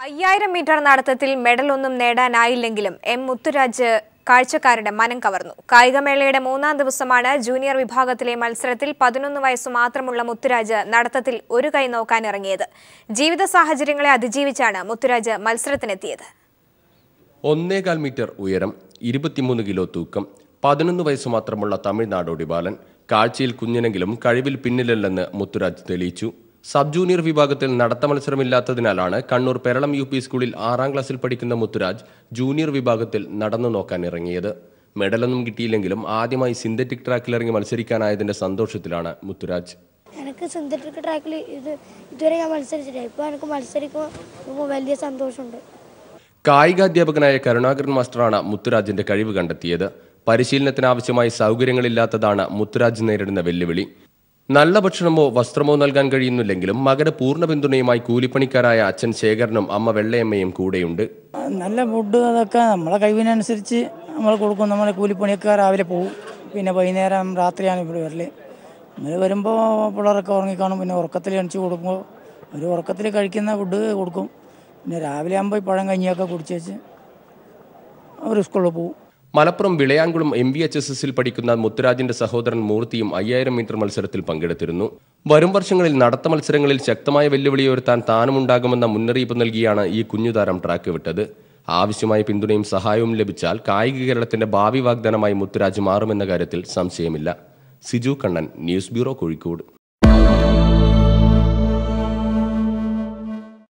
അയ്യായിരം മീറ്റർ നടത്തത്തിൽ മെഡലൊന്നും നേടാനായില്ലെങ്കിലും എം മുത്തുരാജ് കാഴ്ചക്കാരുടെ മനം കവർന്നു കായികമേളയുടെ മൂന്നാം ദിവസമാണ് ജൂനിയർ വിഭാഗത്തിലെ മത്സരത്തിൽ പതിനൊന്ന് വയസ്സു മാത്രമുള്ള മുത്തുരാജ് നടത്തത്തിൽ ഒരു കൈ നോക്കാനിറങ്ങിയത് ജീവിത സാഹചര്യങ്ങളെ അതിജീവിച്ചാണ് മുത്തുരാജ് മത്സരത്തിനെത്തിയത് ഒന്നേകാൽ മീറ്റർ ഉയരം ഇരുപത്തിമൂന്ന് കിലോ തൂക്കം പതിനൊന്ന് വയസ്സ് മാത്രമുള്ള തമിഴ്നാടോടി ബാലൻ കാഴ്ചയിൽ കുഞ്ഞിനെങ്കിലും കഴിവിൽ പിന്നിലല്ലെന്ന് മുത്തുരാജ് തെളിയിച്ചു സബ് ജൂനിയർ വിഭാഗത്തിൽ നടത്ത മത്സരമില്ലാത്തതിനാലാണ് കണ്ണൂർ പെരളം യു പി സ്കൂളിൽ ആറാം ക്ലാസ്സിൽ പഠിക്കുന്ന മുത്തുരാജ് ജൂനിയർ വിഭാഗത്തിൽ നടന്നു നോക്കാൻ ഇറങ്ങിയത് മെഡലൊന്നും കിട്ടിയില്ലെങ്കിലും ആദ്യമായി സിന്തറ്റിക് ട്രാക്കിലിറങ്ങി മത്സരിക്കാനായതിന്റെ സന്തോഷത്തിലാണ് മുത്തുരാജ് എനിക്ക് സിന്തറ്റിക് ട്രാക്കിൽ ഇത് ഇതുവരെ ഞാൻ മത്സരിച്ചിട്ടില്ല ഇപ്പോൾ എനിക്ക് മത്സരിക്കുമ്പോൾ വലിയ സന്തോഷമുണ്ട് കായികാധ്യാപകനായ കരുണാകരൻ മാസ്റ്ററാണ് മുത്തുരാജിന്റെ കഴിവ് കണ്ടെത്തിയത് പരിശീലനത്തിനാവശ്യമായി സൗകര്യങ്ങളില്ലാത്തതാണ് മുത്തുരാജ് നേരിടുന്ന വെല്ലുവിളി നല്ല ഭക്ഷണമോ വസ്ത്രമോ നൽകാൻ കഴിയുന്നില്ലെങ്കിലും മകന് പൂർണ്ണ പിന്തുണയുമായി കൂലിപ്പണിക്കാരായ അച്ഛൻ ശേഖരനും അമ്മ വെള്ളയമ്മയും കൂടെയുണ്ട് നല്ല ഫുഡ് അതൊക്കെ നമ്മളെ കഴിവിനനുസരിച്ച് നമ്മൾ കൊടുക്കും നമ്മളെ കൂലിപ്പണിയൊക്കെ രാവിലെ പോകും പിന്നെ വൈകുന്നേരം രാത്രിയാണ് ഇവിടെ വരല് ഇന്നലെ വരുമ്പോൾ പിള്ളേരൊക്കെ ഉറങ്ങിക്കാണും പിന്നെ ഉറക്കത്തിൽ എണിച്ച് കൊടുക്കുമ്പോൾ ഒരു ഉറക്കത്തിൽ കഴിക്കുന്ന ഫുഡ് കൊടുക്കും പിന്നെ രാവിലെ ആകുമ്പോൾ ഈ പഴം കഞ്ഞിയൊക്കെ കുടിച്ച് വെച്ച് അവർ സ്കൂളിൽ പോകും Malappuram Vilayankulam M V H S എസിൽ പഠിക്കുന്ന മുത്തുരാജിന്റെ സഹോദരൻ മൂർത്തിയും അയ്യായിരം മീറ്റർ മത്സരത്തിൽ പങ്കെടുത്തിരുന്നു വരും വർഷങ്ങളിൽ നടത്ത മത്സരങ്ങളിൽ ശക്തമായ വെല്ലുവിളി ഉയർത്താൻ താനുമുണ്ടാകുമെന്ന മുന്നറിയിപ്പ് നൽകിയാണ് ഈ കുഞ്ഞുതാരം ട്രാക്ക് വിട്ടത് ആവശ്യമായ പിന്തുണയും സഹായവും ലഭിച്ചാൽ കായിക കേരളത്തിന്റെ ഭാവി വാഗ്ദാനമായി മുത്തുരാജ് മാറുമെന്ന കാര്യത്തിൽ സംശയമില്ല സിജു കണ്ണൻ ന്യൂസ് ബ്യൂറോ കോഴിക്കോട്